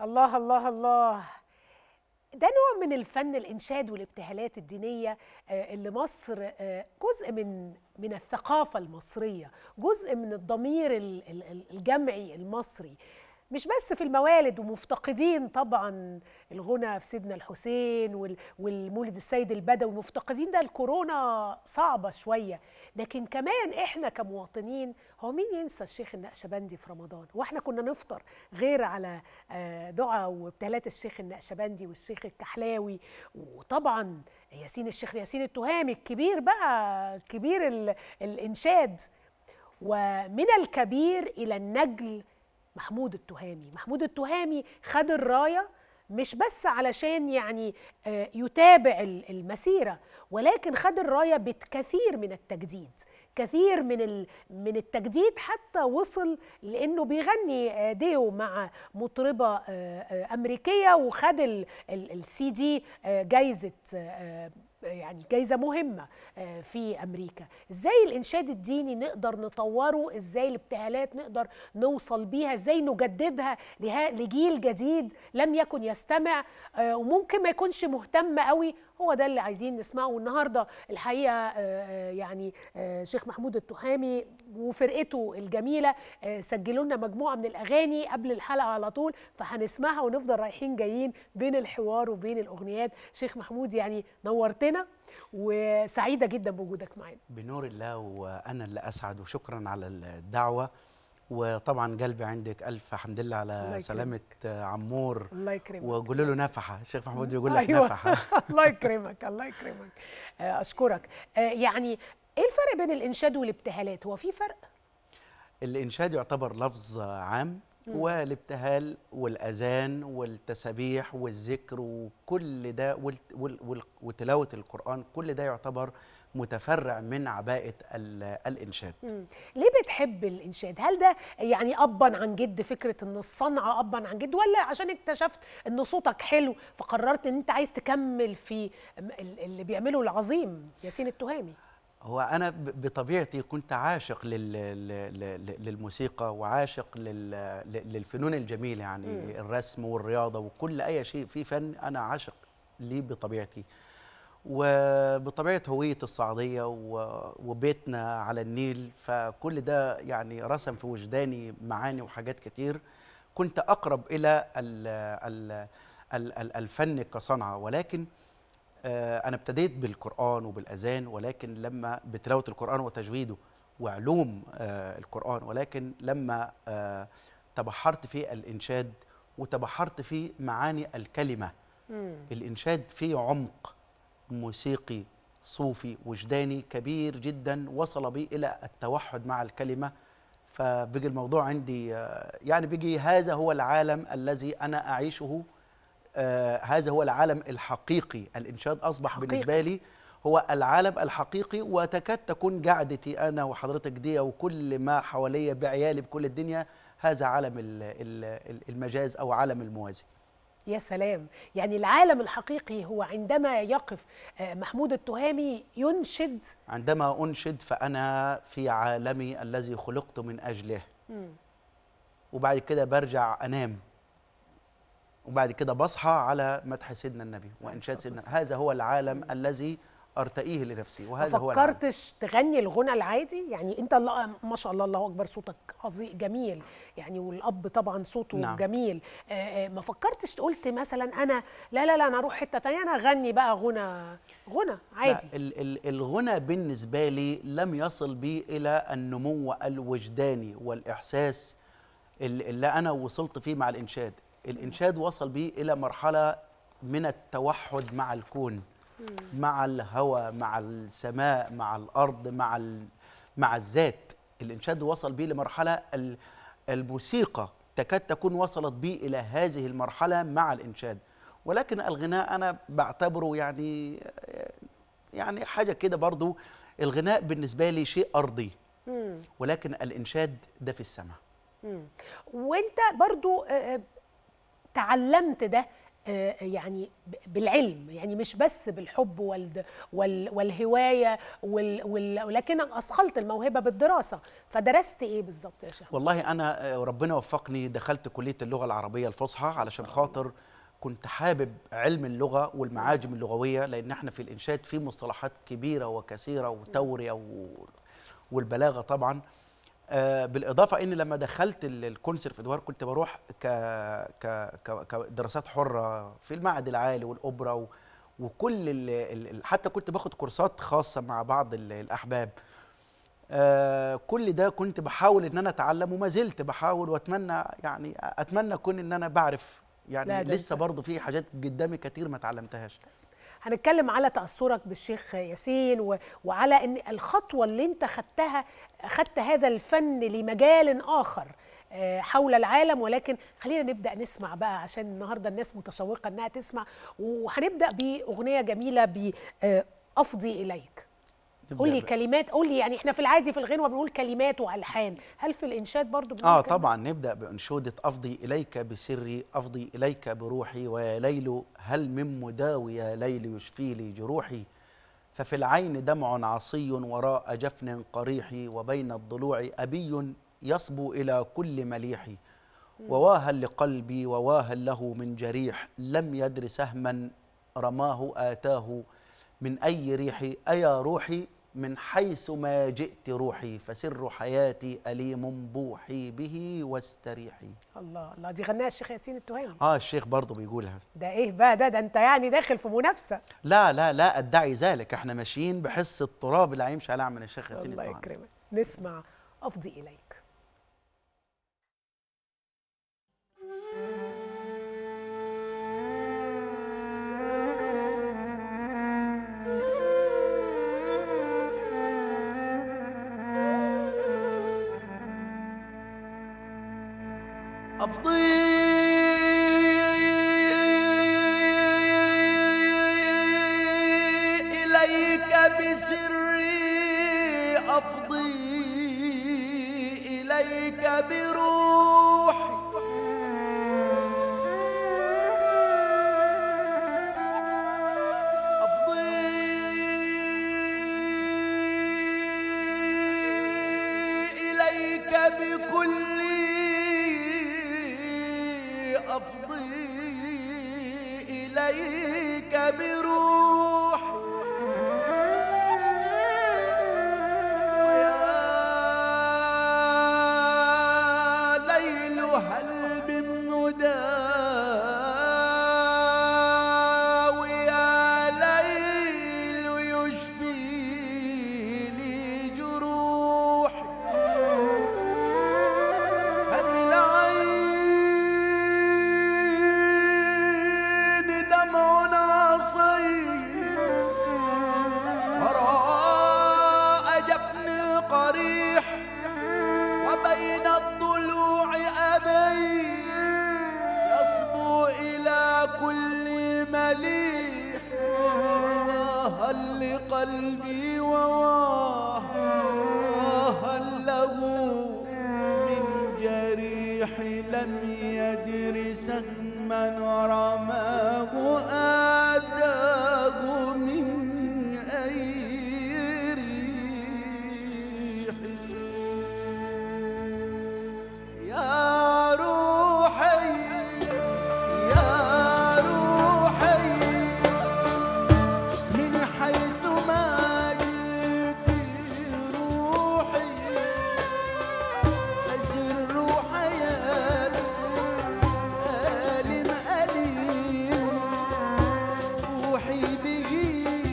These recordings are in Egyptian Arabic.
الله الله الله ده نوع من الفن الإنشاد والابتهالات الدينية آه، اللي مصر آه، جزء من من الثقافة المصرية جزء من الضمير ال- ال- ال- الجمعي المصري مش بس في الموالد ومفتقدين طبعا الغنى في سيدنا الحسين وال- والمولد السيد البدوي مفتقدين ده الكورونا صعبة شوية لكن كمان احنا كمواطنين هو مين ينسى الشيخ النقشبندي في رمضان واحنا كنا نفطر غير على آه، دعاء وابتهالات الشيخ النقشبندي والشيخ الكحلاوي وطبعا ياسين الشيخ ياسين التهامي الكبير بقى كبير ال- الانشاد ومن الكبير الى النجل محمود التهامي محمود التهامي خد الرايه مش بس علشان يعني آه، يتابع ال- المسيره ولكن خد الرايه بكثير من التجديد كثير من ال- من التجديد حتى وصل لانه بيغني آه، ديو مع مطربه آه، آه، امريكيه وخد السي دي جايزه آه، يعني جايزه مهمه آه، في امريكا ازاي الانشاد الديني نقدر نطوره ازاي الابتهالات نقدر نوصل بيها ازاي نجددها له- لجيل جديد لم يكن يستمع آه، وممكن ما يكونش مهتم قوي هو ده اللي عايزين نسمعه النهارده الحقيقه آه، آه، يعني آه، شيخ محمود التهامي وفرقته الجميله آه، سجلوا لنا مجموعه من الاغاني قبل الحلقه على طول فهنسمعها ونفضل رايحين جايين بين الحوار وبين الاغنيات شيخ محمود يعني نورتنا وسعيده جدا بوجودك معانا بنور الله وانا اللي اسعد وشكرا على الدعوه وطبعا قلبي عندك الف حمد لله الله على يكرمك. سلامه عمور الله يكرمك وقولوا له نفحه الشيخ محمود بيقول لك أيوة. نفحه الله يكرمك الله يكرمك آه، اشكرك آه، يعني ايه الفرق بين الانشاد والابتهالات هو في فرق الانشاد يعتبر لفظ عام والابتهال والاذان والتسابيح والذكر وكل ده وال- وال- وال- وتلاوه القران كل ده يعتبر متفرع من عباءه ال- الانشاد مم. ليه بتحب الانشاد هل ده يعني ابا عن جد فكره ان الصنعه ابا عن جد ولا عشان اكتشفت ان صوتك حلو فقررت ان انت عايز تكمل في ال- اللي بيعمله العظيم ياسين التهامي هو انا ب- بطبيعتي كنت عاشق لل... ل- ل- للموسيقى وعاشق لل... ل- للفنون الجميله يعني مم. الرسم والرياضه وكل اي شيء فيه فن انا عاشق ليه بطبيعتي وبطبيعه هويه الصعيديه و... وبيتنا على النيل فكل ده يعني رسم في وجداني معاني وحاجات كتير كنت اقرب الى ال... ال... ال... ال- الفن كصنعه ولكن آه، أنا ابتديت بالقرآن وبالأذان ولكن لما بتلاوة القرآن وتجويده وعلوم آه، القرآن ولكن لما آه، تبحرت في الإنشاد وتبحرت في معاني الكلمة مم. الإنشاد فيه عمق موسيقي صوفي وجداني كبير جدا وصل بي إلى التوحد مع الكلمة فبقي الموضوع عندي آه، يعني بقي هذا هو العالم الذي أنا أعيشه آه هذا هو العالم الحقيقي الإنشاد أصبح حقيقي. بالنسبة لي هو العالم الحقيقي وتكاد تكون قعدتي أنا وحضرتك دي وكل ما حواليا بعيالي بكل الدنيا هذا عالم ال- ال- المجاز أو عالم الموازي يا سلام يعني العالم الحقيقي هو عندما يقف آه، محمود التهامي ينشد عندما أنشد فأنا في عالمي الذي خلقت من أجله مم. وبعد كده برجع أنام وبعد كده بصحى على مدح سيدنا النبي وإنشاد الصلاة سيدنا والسلام. هذا هو العالم الذي أرتئيه لنفسي ما وهذا هو العالم فكرتش تغني الغنى العادي يعني انت الله ما شاء الله الله اكبر صوتك عظيم جميل يعني والاب طبعا صوته نعم. نعم. جميل آه، آه، ما فكرتش قلت مثلا انا لا لا لا انا اروح حته تانية انا اغني بقى غنى غنى عادي لا، ال- ال- الغنى بالنسبة لي لم يصل بي إلى النمو الوجداني والإحساس ال- اللي أنا وصلت فيه مع الإنشاد الإنشاد وصل بي إلى مرحلة من التوحد مع الكون مع الهوى مع السماء مع الأرض مع ال- مع الذات الإنشاد وصل بي لمرحلة ال- الموسيقى تكاد تكون وصلت بي إلى هذه المرحلة مع الإنشاد ولكن الغناء أنا بعتبره يعني يعني حاجة كده برضو الغناء بالنسبة لي شيء أرضي مم. ولكن الإنشاد ده في السماء مم. وانت برضو آه، آه، تعلمت ده آه، يعني ب- بالعلم يعني مش بس بالحب وال وال والهوايه وال وال ولكنك اصخلت الموهبه بالدراسه فدرست ايه بالظبط يا شيخ والله انا آه، ربنا وفقني دخلت كليه اللغه العربيه الفصحى علشان خاطر كنت حابب علم اللغه والمعاجم اللغويه لان احنا في الانشاد في مصطلحات كبيره وكثيره وتوريه و- والبلاغه طبعا آه، بالاضافه ان لما دخلت ال- الكونسرفتوار كنت بروح ك ك ك- كدراسات حره في المعهد العالي والاوبرا و- وكل ال ال حتى كنت باخد كورسات خاصه مع بعض ال- الاحباب آه كل ده كنت بحاول ان انا اتعلم وما زلت بحاول واتمنى يعني اتمنى اكون ان انا بعرف لا، يعني ده لسه أنت- برضه في حاجات قدامي كتير ما اتعلمتهاش هنتكلم على تأثرك بالشيخ ياسين و... وعلى ان الخطوة اللي انت خدتها خدت هذا الفن لمجال آخر آه، حول العالم ولكن خلينا نبدأ نسمع بقى عشان النهاردة الناس متشوقة انها تسمع وهنبدأ بأغنية جميلة بأفضي إليك نبدأ قول لي ب- كلمات قول لي يعني احنا في العادي في الغنوة بنقول كلمات وألحان هل في الإنشاد برضو بنقول اه كلمات؟ طبعا نبدا بانشوده افضي اليك بسري افضي اليك بروحي ويا ليل هل من مداوي يا ليل يشفي لي جروحي ففي العين دمع عصي وراء جفن قريح وبين الضلوع ابي يصبو الى كل مليح وواها لقلبي وواها له من جريح لم يدر سهما رماه آتاه من أي ريح أيا روحي من حيث ما جئت روحي فسر حياتي أليم بوحي به واستريحي الله الله دي غناها الشيخ ياسين التهامي آه الشيخ برضه بيقولها ده ايه بقى ده ده انت يعني داخل في منافسة لا لا لا أدعي ذلك احنا ماشيين بحس التراب اللي هيمشي عليه من الشيخ ياسين الله الطهان يكرمك نسمع أفضي إليك أفضي إليك بسري أفضي إليك بروحي أفضي إليك بكلي أفضي إليك بروحي ويا ليل هل من مداوي يا ليل يشفي لي جروحي ففي العين دمع عصي وراء جفن قريح وبين الضلوع أبي يصبو إلى كل مليح واه لقلبي وواه واه له من جريح لم يدر سهما رماه آتاه من أي ريح يا روحي يا روحي من حيث ما جئت روحي أسر حياتي آلم أليم روحي به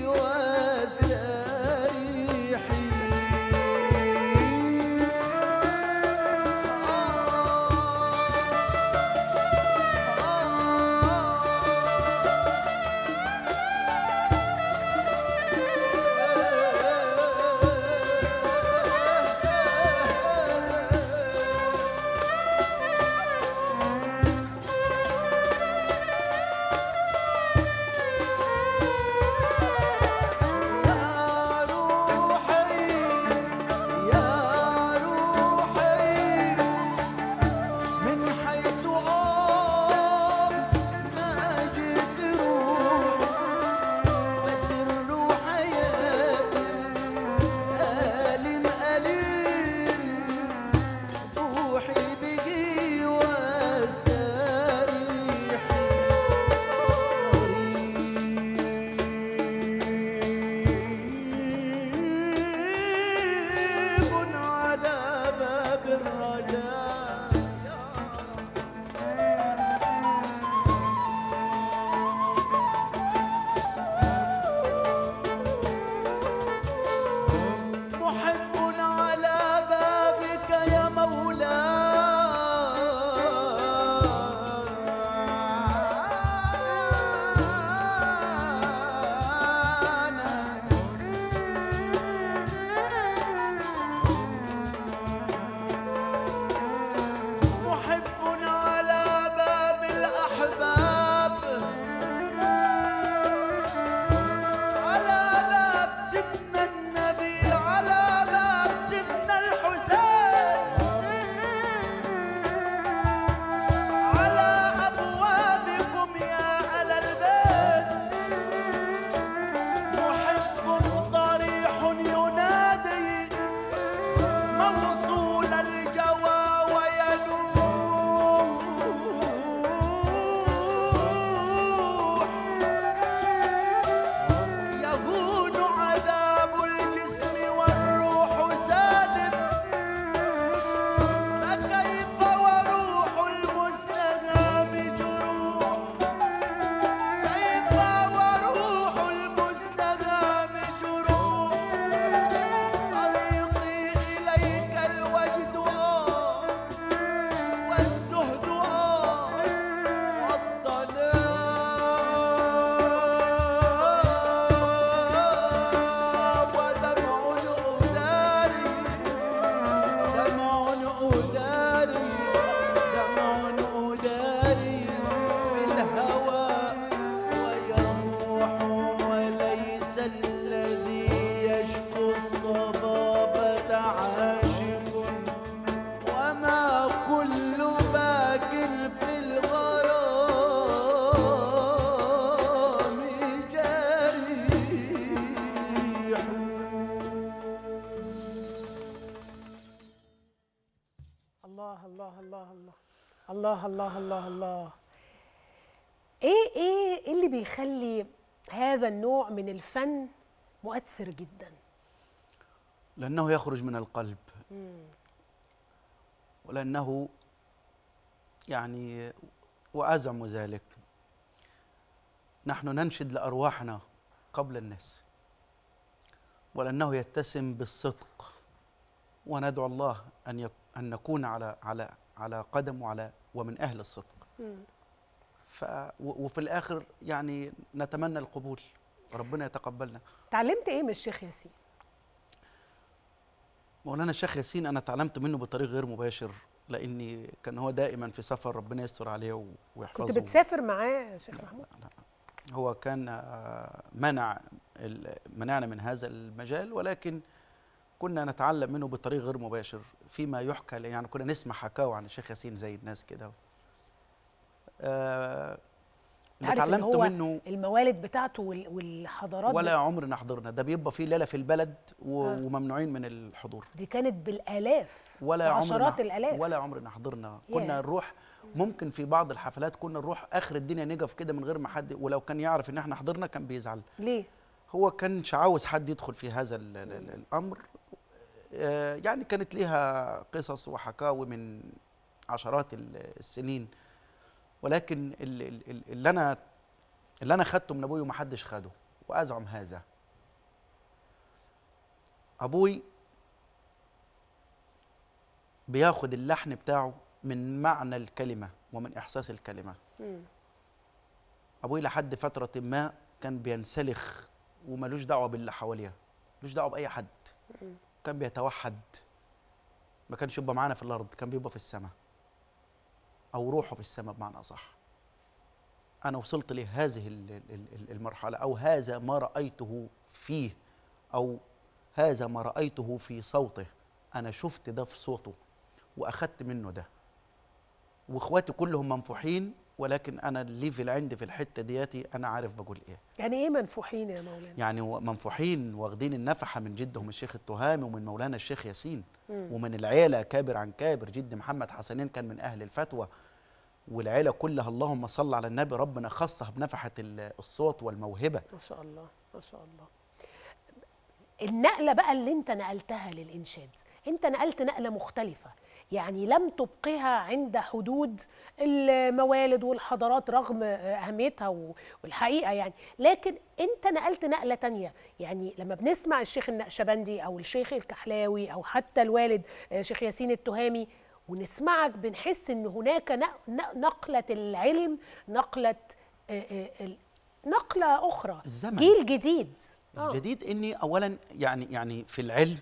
الله الله الله الله ايه ايه اللي بيخلي هذا النوع من الفن مؤثر جدا لأنه يخرج من القلب ولأنه يعني وأزعم ذلك نحن ننشد لأرواحنا قبل الناس ولأنه يتسم بالصدق وندعو الله أن يك أن نكون على على على قدم وعلى ومن أهل الصدق ف و- وفي الآخر يعني نتمنى القبول ربنا يتقبلنا اتعلمت ايه من الشيخ ياسين مولانا الشيخ ياسين انا تعلمت منه بطريق غير مباشر لاني كان هو دائما في سفر ربنا يستر عليه و- ويحفظه كنت بتسافر معاه يا شيخ محمود لا لا. هو كان آه، منع ال- منعنا من هذا المجال ولكن كنا نتعلم منه بطريق غير مباشر فيما يحكى يعني كنا نسمع حكاوى عن الشيخ ياسين زي الناس كده آه، اللي عارف إن اتعلمت هو منه الموالد بتاعته وال- والحضارات ولا عمرنا حضرنا ده بيبقى فيه ليله في البلد و- آه. وممنوعين من الحضور دي كانت بالالاف ولا عشرات عمرنا الالاف ولا عمرنا حضرنا ياه. كنا نروح ممكن في بعض الحفلات كنا نروح اخر الدنيا نقف كده من غير ما حد ولو كان يعرف ان احنا حضرنا كان بيزعل ليه هو كانش عاوز حد يدخل في هذا ال ال ال الامر آه، يعني كانت ليها قصص وحكاوي من عشرات ال- السنين ولكن ال- ال- ال- اللي انا اللي انا خدته من ابوي وما حدش خده وازعم هذا ابوي بياخد اللحن بتاعه من معنى الكلمه ومن احساس الكلمه مم. ابوي لحد فتره ما كان بينسلخ وملوش دعوه باللي حواليه ملوش دعوه باي حد كان بيتوحد ما كانش يبقى معانا في الارض كان بيبقى في السماء او روحه في السماء بمعنى اصح انا وصلت لهذه ال- ال- ال- المرحله او هذا ما رايته فيه او هذا ما رايته في صوته انا شفت ده في صوته واخدت منه ده واخواتي كلهم منفوحين ولكن انا الليفل عندي في الحته دياتي انا عارف بقول ايه يعني ايه منفوحين يا مولانا يعني و- منفوحين واخدين النفحه من جدهم الشيخ التهامي ومن مولانا الشيخ ياسين مم. ومن العيله كابر عن كابر جد محمد حسنين كان من اهل الفتوى والعيله كلها اللهم صل على النبي ربنا خصها بنفحه ال- الصوت والموهبه ما شاء الله ما شاء الله النقلة بقى اللي انت نقلتها للإنشاد انت نقلت نقلة مختلفة يعني لم تبقها عند حدود الموالد والحضارات رغم أهميتها و- والحقيقة يعني لكن انت نقلت نقلة تانية يعني لما بنسمع الشيخ النقشبندي أو الشيخ الكحلاوي أو حتى الوالد آه، شيخ ياسين التهامي ونسمعك بنحس ان هناك نق- نق- نقلة العلم نقلة آه، آه، ال- نقلة أخرى الزمن. جيل جديد آه. الجديد اني اولا يعني يعني في العلم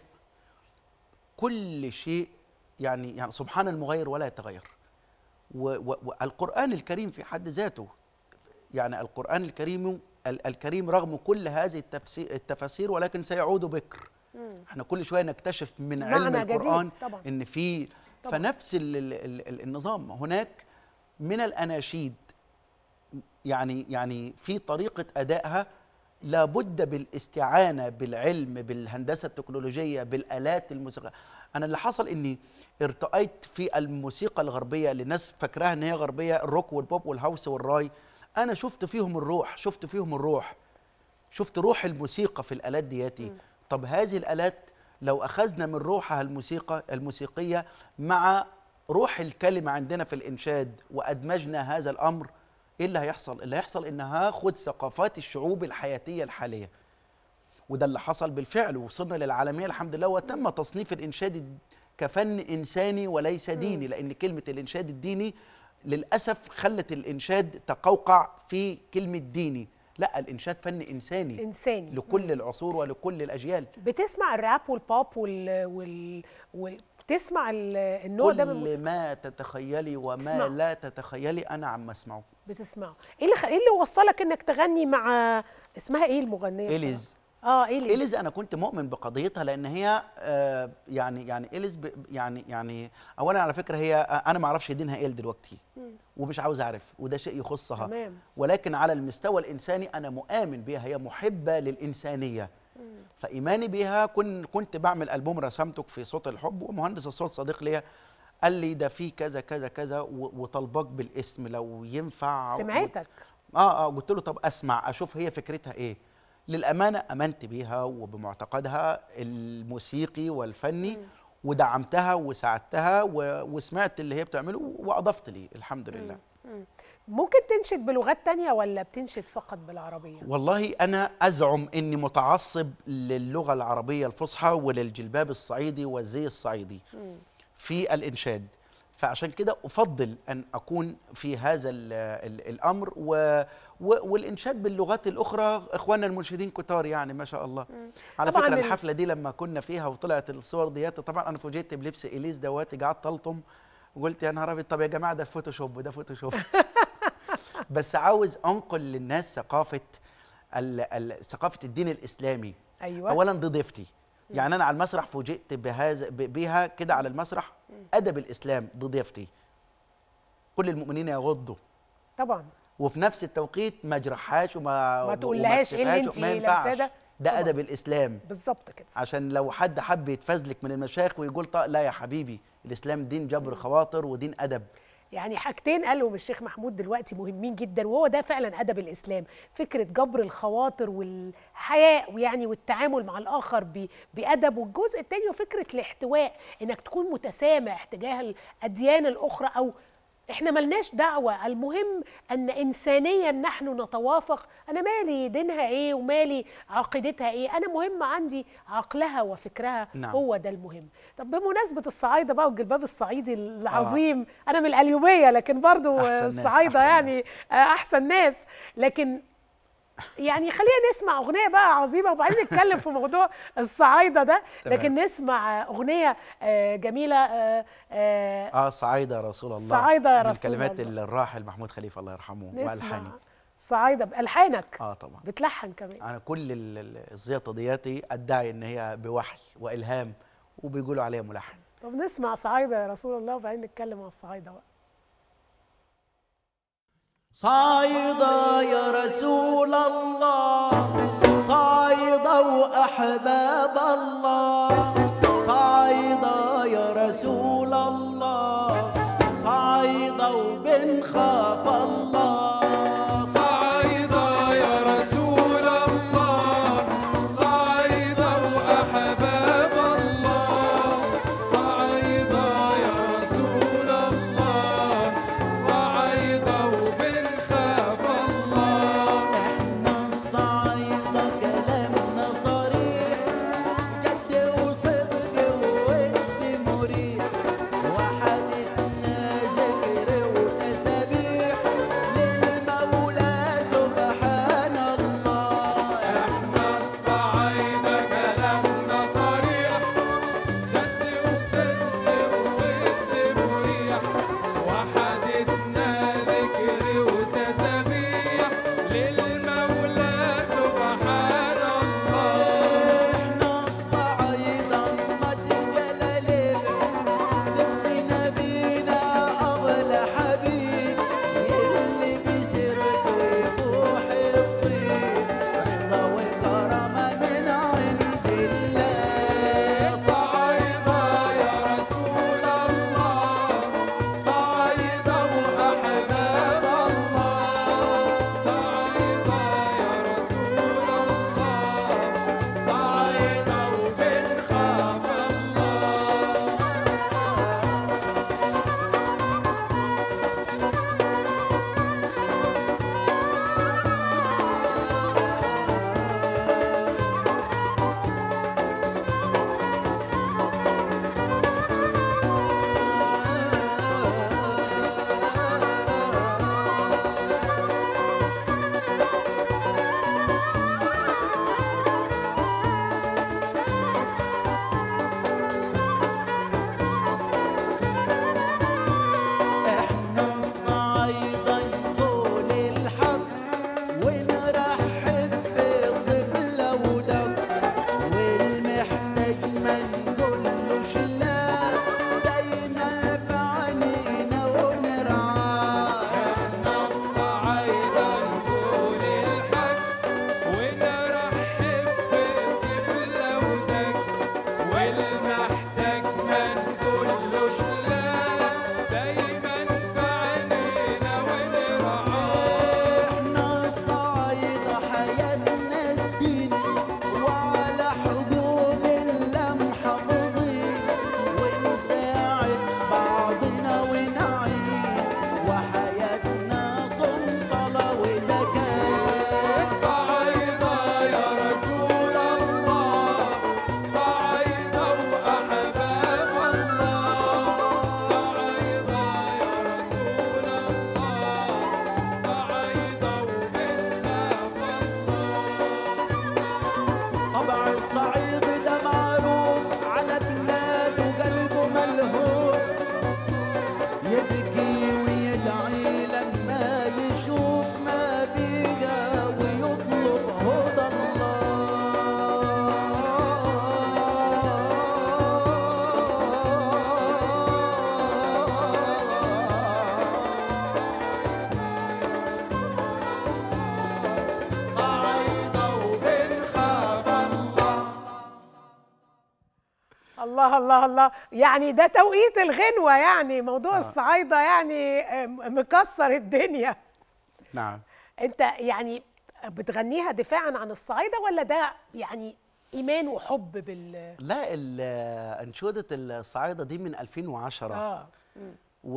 كل شيء يعني يعني سبحان المغير ولا يتغير و- و- والقران الكريم في حد ذاته يعني القران الكريم ال- الكريم رغم كل هذه التفسير التفاسير ولكن سيعود بكر احنا كل شويه نكتشف من علم معنى جديد القران طبعاً. ان في طبعاً. فنفس ال ال ال النظام هناك من الاناشيد يعني يعني في طريقه ادائها لابد بالاستعانه بالعلم بالهندسه التكنولوجيه بالالات الموسيقى انا اللي حصل اني ارتأيت في الموسيقى الغربيه اللي الناس فاكراها ان هي غربيه الروك والبوب والهاوس والراي انا شفت فيهم الروح شفت فيهم الروح شفت روح الموسيقى في الالات دياتي طب هذه الالات لو اخذنا من روحها الموسيقى الموسيقيه مع روح الكلمه عندنا في الانشاد وادمجنا هذا الامر ايه اللي هيحصل اللي هيحصل ان هاخد ثقافات الشعوب الحياتيه الحاليه وده اللي حصل بالفعل وصلنا للعالميه الحمد لله وتم تصنيف الانشاد الد- كفن انساني وليس ديني لان كلمه الانشاد الديني للاسف خلت الانشاد تقوقع في كلمه ديني لا الانشاد فن انساني إنساني لكل العصور ولكل الاجيال بتسمع الراب والبوب وال وال, وال... بتسمع ال- النوع ده من كل الموسيقى ما تتخيلي وما بتسمعه. لا تتخيلي انا عم اسمعه بتسمعه ايه اللي خ... ايه اللي وصلك انك تغني مع اسمها ايه المغنيه بصراحة؟ إليز. اه إليز إليز أنا كنت مؤمن بقضيتها لأن هي آه، يعني يعني إليز ب- يعني يعني أولا على فكرة هي آه، أنا ما أعرفش دينها إيه دلوقتي ومش عاوز أعرف وده شيء يخصها تمام. ولكن على المستوى الإنساني أنا مؤمن بها هي محبة للإنسانية فإيماني بها كن كنت بعمل ألبوم رسمتك في صوت الحب ومهندس الصوت صديق ليا قال لي ده في كذا كذا كذا و- وطلبك بالاسم لو ينفع سمعتك اه اه قلت له طب اسمع اشوف هي فكرتها ايه للامانه امنت بيها وبمعتقدها الموسيقي والفني ودعمتها وساعدتها و... وسمعت اللي هي بتعمله واضفت لي الحمد لله ممكن تنشد بلغات تانية ولا بتنشد فقط بالعربية والله انا ازعم اني متعصب للغه العربيه الفصحى وللجلباب الصعيدي والزي الصعيدي في الانشاد فعشان كده افضل ان اكون في هذا ال ال الامر و و والانشاد باللغات الاخرى اخواننا المنشدين كتار يعني ما شاء الله على طبعاً فكره ال- الحفله دي لما كنا فيها وطلعت الصور ديت طبعا انا فوجئت بلبس اليس دواتي قعدت الطم وقلت يا نهار ابيض طب يا جماعه ده فوتوشوب ده فوتوشوب بس عاوز انقل للناس ثقافه ال- ال- ثقافه الدين الاسلامي أيوة اولا دي ضيفتي يعني انا على المسرح فوجئت بهذا ب- بيها كده على المسرح ادب الاسلام دي ضيفتي كل المؤمنين يغضوا طبعا وفي نفس التوقيت ما اجرحهاش وما ما تقولهاش إيه اللي تكسفهاش أنت وما لابساه ينفعش ده. ده طبعاً. ادب الاسلام بالظبط كده عشان لو حد حب يتفزلك من المشايخ ويقول طق لا يا حبيبي الاسلام دين جبر خواطر ودين ادب يعني حاجتين قالهم الشيخ محمود دلوقتي مهمين جدا وهو ده فعلا ادب الاسلام فكره جبر الخواطر والحياء ويعني والتعامل مع الاخر ب- بادب والجزء الثاني وفكره الاحتواء انك تكون متسامح تجاه الاديان الاخرى او احنا ملناش دعوه المهم ان انسانيا نحن نتوافق انا مالي دينها ايه ومالي عقيدتها ايه انا مهم عندي عقلها وفكرها نعم. هو ده المهم طب بمناسبه الصعايده بقى والجلباب الصعيدي العظيم انا من القليوبيه لكن برضو أحسن ناس، الصعايده أحسن يعني آه، احسن ناس لكن يعني خلينا نسمع اغنيه بقى عظيمه وبعدين نتكلم في موضوع الصعايده ده تمام. لكن نسمع اغنيه آه، جميله آه، آه، اه صعيدة يا رسول الله صعايدة يا من رسول كلمات الله. الراحل محمود خليفه الله يرحمه نسمع والحاني صعايده بالحانك اه طبعا بتلحن كمان انا كل ال- ال- الزيطه دياتي ادعي ان هي بوحي والهام وبيقولوا عليها ملحن طب نسمع صعايده يا رسول الله وبعدين نتكلم عن الصعايده بقى صايدة يا رسول الله صايدة وأحباب الله صايدة يا رسول الله صايدة وبنخاف الله صعيدة يا رسول الله صعيدة وأحباب الله صعيدة يا رسول الله صعيدة وبنخاف الله احنا الصعيدة كلامنا صريح جد وصدق وود مريح وحدتنا ذكر وتسابيح الله الله الله يعني ده توقيت الغنوة يعني موضوع آه. الصعايدة يعني آه، م- مكسر الدنيا نعم انت يعني بتغنيها دفاعا عن الصعايدة ولا ده يعني إيمان وحب بال لا ال- انشوده الصعايده دي من 2010 اه و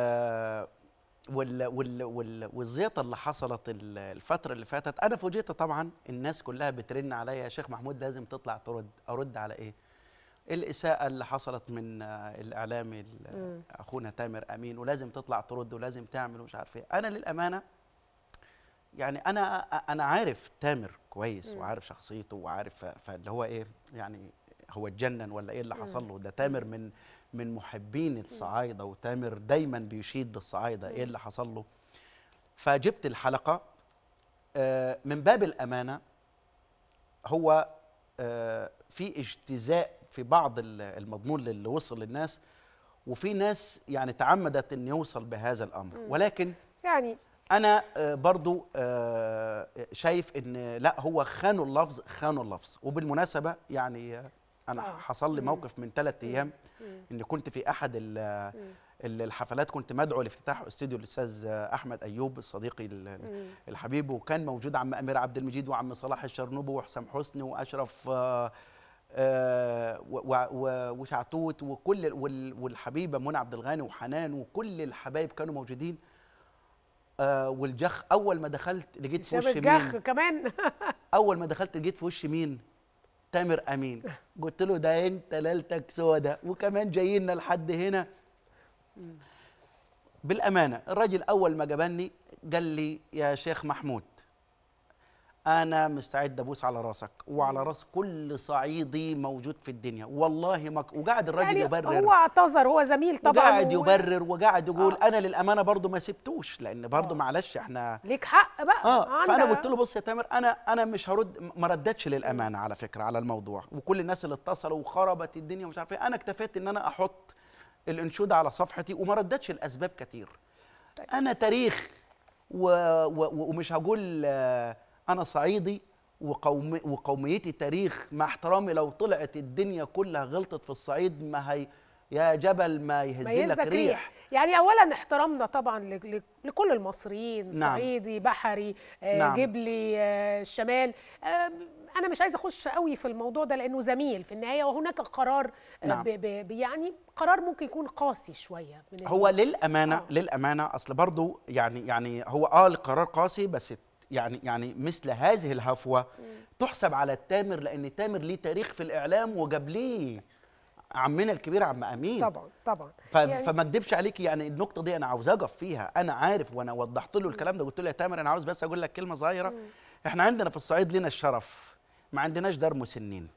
وال وال وال والزيطه اللي حصلت ال- الفتره اللي فاتت انا فوجئت طبعا الناس كلها بترن عليا يا شيخ محمود لازم تطلع ترد ارد على ايه الاساءه اللي حصلت من آه، الاعلامي ال- اخونا تامر امين ولازم تطلع ترد ولازم تعمل ومش عارف ايه انا للامانه يعني انا انا عارف تامر كويس وعارف شخصيته وعارف ف- فاللي هو ايه يعني هو اتجنن ولا ايه اللي حصل له ده تامر من من محبين الصعايده وتامر دايما بيشيد بالصعايده ايه اللي حصل له فجبت الحلقه آه، من باب الامانه هو آه، في اجتزاء في بعض ال- المضمون اللي وصل للناس وفي ناس يعني تعمدت ان يوصل بهذا الامر ولكن يعني انا آه، برضو آه، شايف ان لا هو خانوا اللفظ خانوا اللفظ وبالمناسبه يعني آه، انا آه. حصل لي موقف من ثلاث ايام ان كنت في احد ال- ال- الحفلات كنت مدعو لافتتاح استوديو الاستاذ آه، احمد ايوب صديقي ال- الحبيب وكان موجود عم امير عبد المجيد وعم صلاح الشرنوبي وحسام حسني واشرف آه، آه، و- و- و- وشعتوت وكل وال- والحبيبه منى عبد الغني وحنان وكل الحبايب كانوا موجودين آه والجخ اول ما دخلت لقيت في شاب وش الجخ مين كمان اول ما دخلت لقيت في وش مين تامر امين قلت له ده انت ليلتك سودا وكمان جاي لنا لحد هنا بالامانه الراجل اول ما جابني قال لي يا شيخ محمود انا مستعد ابوس على راسك وعلى راس كل صعيدي موجود في الدنيا والله ما ك- وقعد الراجل يعني يبرر هو اعتذر هو زميل طبعا وقاعد و- يبرر وقاعد يقول انا للامانه برضو ما سبتوش لان برضو معلش احنا ليك حق بقى اه فانا عندك- قلت له بص يا تامر انا انا مش هرد ما ردتش للامانه على فكره على الموضوع وكل الناس اللي اتصلوا وخربت الدنيا ومش عارف ايه انا اكتفيت ان انا احط الانشوده على صفحتي وما ردتش الاسباب كتير انا تاريخ و و ومش هقول آه، انا صعيدي وقوم وقوميتي تاريخ مع احترامي لو طلعت الدنيا كلها غلطت في الصعيد ما هي يا جبل ما يهز لك ميزك ريح ريح يعني اولا احترامنا طبعا ل- ل- لكل المصريين نعم. صعيدي بحري آه نعم. جبلي آه الشمال آه انا مش عايزه اخش قوي في الموضوع ده لانه زميل في النهايه وهناك قرار آه نعم. ب ب ب- يعني قرار ممكن يكون قاسي شويه من هو ال- للامانه آه. للامانه اصل برضو يعني يعني هو اه القرار قاسي بس يعني يعني مثل هذه الهفوه تحسب على التامر لان التامر ليه تاريخ في الاعلام وجابليه عمنا الكبير عم امين طبعا طبعا ف... يعني- فما اكدبش عليكي يعني النقطه دي انا عاوز اقف فيها انا عارف وانا وضحت له الكلام ده قلت له يا تامر انا عاوز بس اقول لك كلمه صغيره احنا عندنا في الصعيد لنا الشرف ما عندناش دار مسنين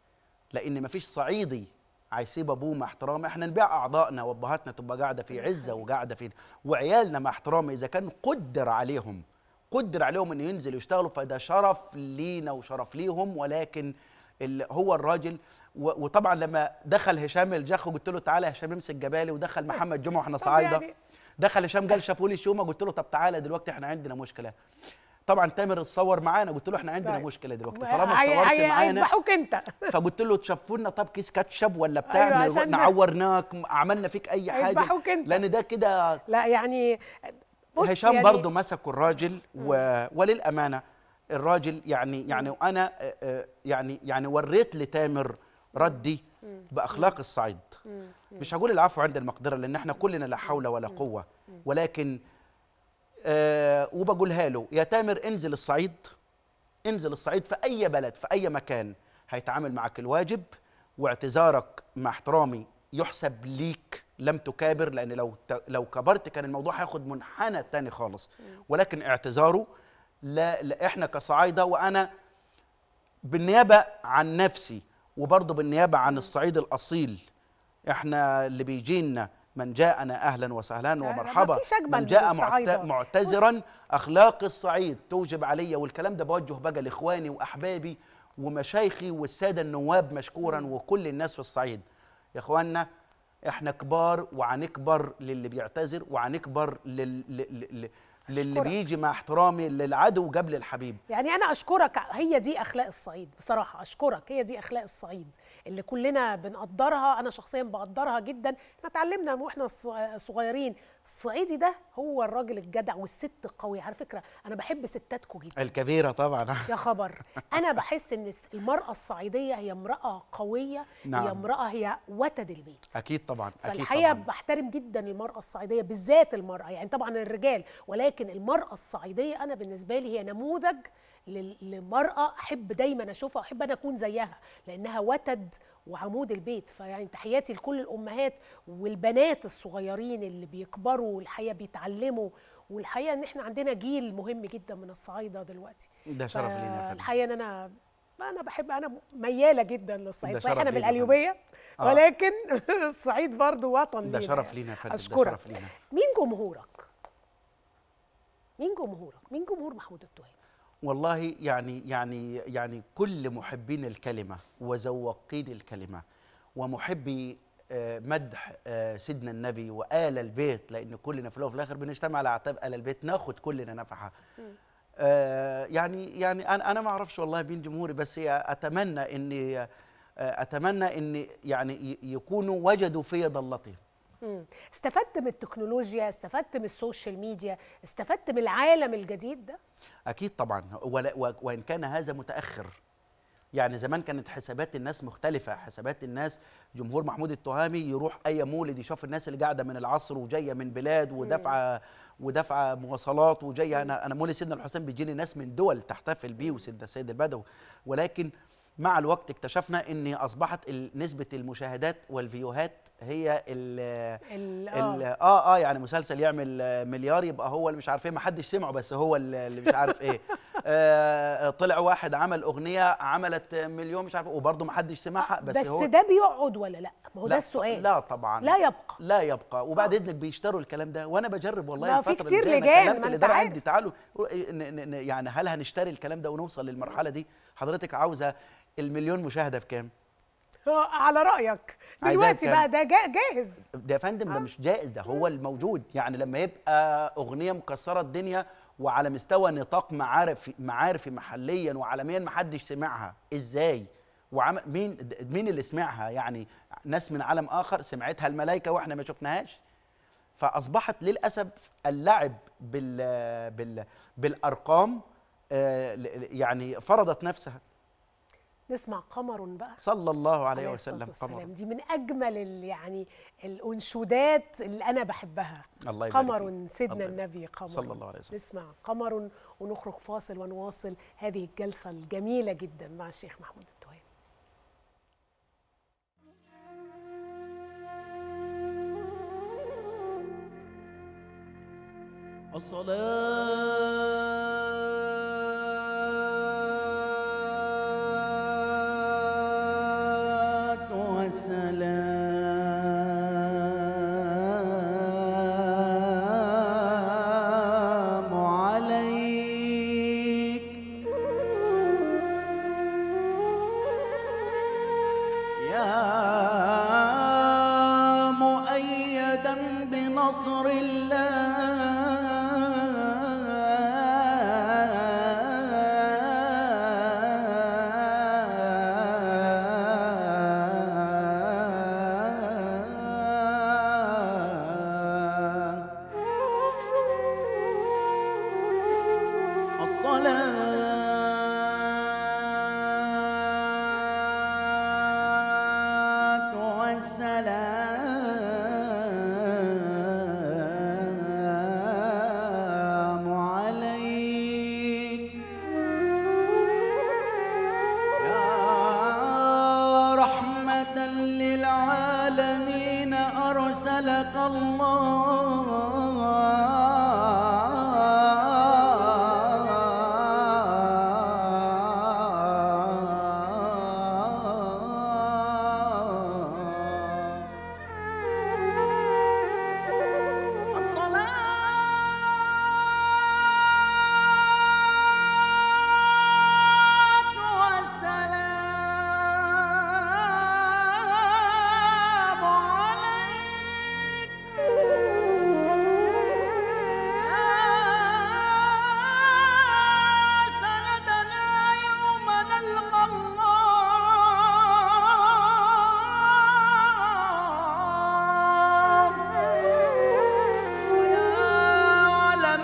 لان ما فيش صعيدي هيسيب ابوه مع احترامه احنا نبيع اعضائنا وابهاتنا تبقى قاعده في عزه وقاعده في وعيالنا مع احترامي اذا كان قدر عليهم قدر عليهم انه ينزلوا يشتغلوا فده شرف لينا وشرف ليهم ولكن ال- هو الراجل و- وطبعا لما دخل هشام الجخ قلت له تعالى يا هشام امسك جبالي ودخل محمد جمعه واحنا طب صعايده يعني- دخل هشام قال شافوا لي الشومه قلت له طب تعالى دلوقتي احنا عندنا مشكله طبعا تامر اتصور معانا قلت له احنا عندنا طيب. مشكله دلوقتي طالما هي- صورت هي- معانا هيذبحوك انت فقلت له تشفوا لنا طب كيس كاتشب ولا بتاع أيوة، أيوة عشان- نعورناك عملنا فيك اي حاجه هيذبحوك أنت. لان ده كده لا يعني بص هشام يعني برضه مسكوا الراجل و... وللامانه الراجل يعني يعني انا آه، آه، يعني يعني وريت لتامر ردي باخلاق الصعيد مش هقول العفو عند المقدره لان احنا كلنا لا حول ولا قوه ولكن آه وبقولها له يا تامر انزل الصعيد انزل الصعيد في اي بلد في اي مكان هيتعامل معك الواجب واعتذارك مع احترامي يحسب ليك لم تكابر لان لو ت- لو كبرت كان الموضوع هياخد منحنى تاني خالص ولكن اعتذاره لا, لا احنا كصعايده وانا بالنيابه عن نفسي وبرضه بالنيابه عن الصعيد الاصيل احنا اللي بيجينا من جاءنا اهلا وسهلا لا، ومرحبا مفيش أجمل من من جاء معت- الصعايدة. معتذرا اخلاق الصعيد توجب علي والكلام ده بوجه بقى لاخواني واحبابي ومشايخي والساده النواب مشكورا وكل الناس في الصعيد يا اخوانا احنا كبار وهنكبر للي بيعتذر وهنكبر لل... ل... ل... ل... للي أشكرك. بيجي مع احترامي للعدو قبل الحبيب يعني انا اشكرك هي دي اخلاق الصعيد بصراحه اشكرك هي دي اخلاق الصعيد اللي كلنا بنقدرها انا شخصيا بقدرها جدا احنا اتعلمنا واحنا ص- صغيرين الصعيدي ده هو الراجل الجدع والست القويه على فكره انا بحب ستاتكم جدا الكبيره طبعا يا خبر انا بحس ان المراه الصعيديه هي امراه قويه نعم. هي امراه هي وتد البيت اكيد طبعا اكيد فالحقيقه طبعا بحترم جدا المراه الصعيديه بالذات المراه يعني طبعا الرجال ولكن المراه الصعيديه انا بالنسبه لي هي نموذج لل- لمراه احب دايما اشوفها واحب انا اكون زيها لانها وتد وعمود البيت فيعني تحياتي لكل الامهات والبنات الصغيرين اللي بيكبروا والحقيقه بيتعلموا والحقيقه ان احنا عندنا جيل مهم جدا من الصعايده دلوقتي ده شرف لينا يا فندم الحقيقه ان انا انا بحب انا مياله جدا للصعيد ده صحيح شرف انا لينا يا بالقليوبيه آه. ولكن الصعيد برضو وطن ده لينا شرف يعني. لينا يا فندم ده اشكرك شرف لينا مين جمهورك مين جمهورك مين جمهور محمود التهامي والله يعني يعني يعني كل محبين الكلمة وذواقين الكلمة ومحبي آه، مدح آه، سيدنا النبي وآل البيت لأن كلنا في الأول وفي الآخر بنجتمع على أعتاب آل البيت ناخد كلنا نفحة آه، يعني يعني أنا أنا ما أعرفش والله مين جمهوري بس أتمنى إني آه، أتمنى إن يعني ي- يكونوا وجدوا في ضلتهم مم. استفدت من التكنولوجيا استفدت من السوشيال ميديا استفدت من العالم الجديد ده اكيد طبعا ولا و- وان كان هذا متاخر يعني زمان كانت حسابات الناس مختلفة حسابات الناس جمهور محمود التهامي يروح أي مولد يشوف الناس اللي قاعدة من العصر وجاية من بلاد ودافعة ودافعة مواصلات وجاية أنا أنا مولد سيدنا الحسين بيجيني ناس من دول تحتفل بيه وسيدنا سيد البدوي ولكن مع الوقت اكتشفنا ان اصبحت ال- نسبه المشاهدات والفيوهات هي ال ال- ال- آه. اه اه يعني مسلسل يعمل آه، مليار يبقى هو اللي مش عارف ايه ما حدش سمعه بس هو اللي اللي مش عارف ايه آه طلع واحد عمل اغنيه عملت مليون مش عارف إيه، وبرضه ما حدش سمعها بس, بس, هو ده بيقعد ولا لا ما هو ده لا السؤال لا طبعا لا يبقى لا يبقى وبعد اذنك بيشتروا الكلام ده وانا بجرب والله ما في الفتره كتير اللي جايه لجان، انا ما كلمت أنت الاداره عارف. عندي تعالوا ن- ن- ن- يعني هل هنشتري الكلام ده ونوصل للمرحله دي حضرتك عاوزه المليون مشاهده بكام آه، على رايك عايزاه دلوقتي بكام؟ بقى ده جا- جاهز ده يا فندم ده مش جائز ده هو الموجود يعني لما يبقى اغنيه مكسره الدنيا وعلى مستوى نطاق معارف معارفي محليا وعالميا ما حدش سمعها ازاي وعمل مين د- مين اللي سمعها يعني ناس من عالم اخر سمعتها الملائكه واحنا ما شفناهاش فاصبحت للاسف اللعب بال بال بالارقام آه، ل- ل- يعني فرضت نفسها نسمع قمر بقى صلى الله عليه عليه الصلاة وسلم والسلام. قمر دي من اجمل ال- يعني الانشودات اللي انا بحبها الله يبارك قمر فيك. سيدنا الله يبارك. النبي قمر صلى الله عليه وسلم. نسمع قمر ونخرج فاصل ونواصل هذه الجلسه الجميله جدا مع الشيخ محمود التهامي الصلاة والسلام عليك يا مؤيدا بنصر الله الصلاة والسلام عليك يا رحمة للعالمين أرسلك الله الصلاة والسلام عليك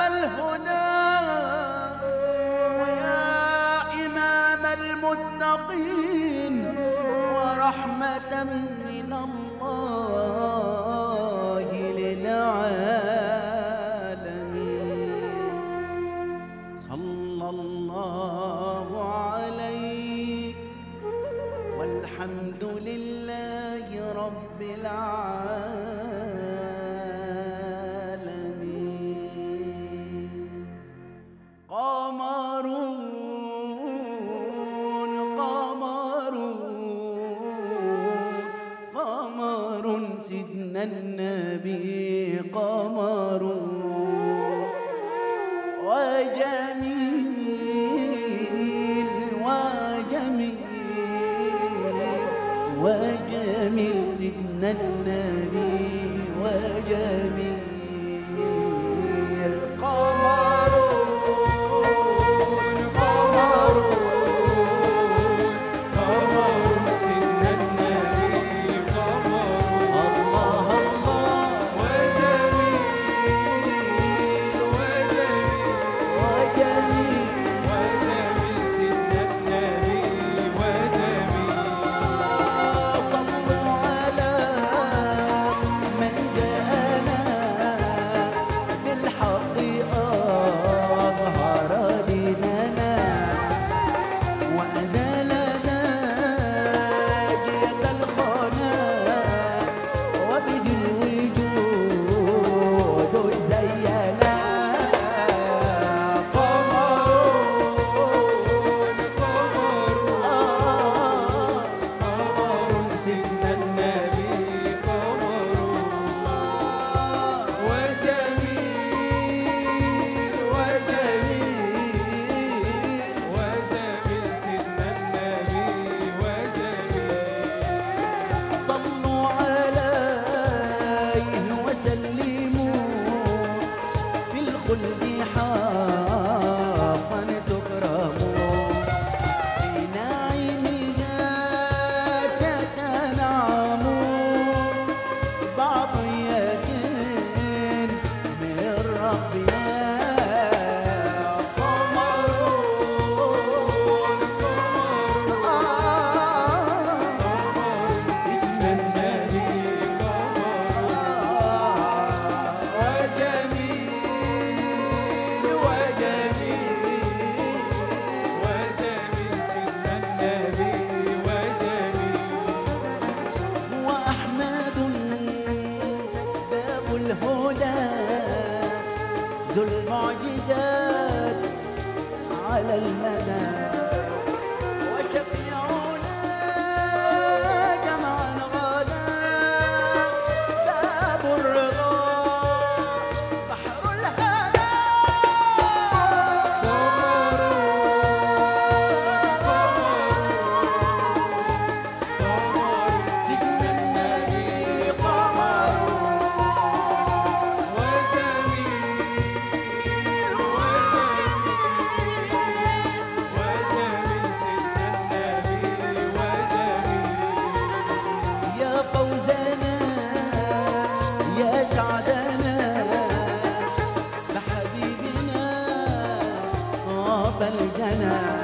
الهدى ويا إمام المتقين ورحمة من الله للعالمين صلى الله عليك والحمد لله رب العالمين قمرون قمرون قمر سيدنا النبي قمرون وجميل وجميل وجميل سيدنا النبي وجميل قمرون قمرون قمر سيدنا النبي قمر الله الله وجميل وجميل وجميل وجميل سيدنا النبي وجميل صلوا على من جاءنا بالحق أظهر ديننا وأزالنا جية الخنا وبه الوجود زينا قمر قمر آه قمر سيدنا النبي قمر وجميل وجميل وجميل سيدنا النبي وجميل صلوا عليه وسلموا في الخلد حقا تكرموا في نعيمها تتنعموا بعض يكن من ربنا قمرون قمرون سيدنا النبي وجميل وجميل وجميل سيدنا النبي وجميل هو أحمد باب الهدى ذو المعجزات على المدى وشفيعنا جمعا غدا باب الرضا بحر الهدى سيدنا النبي قمر يا فوزنا يا سعدنا بحبيبنا طاب الجنى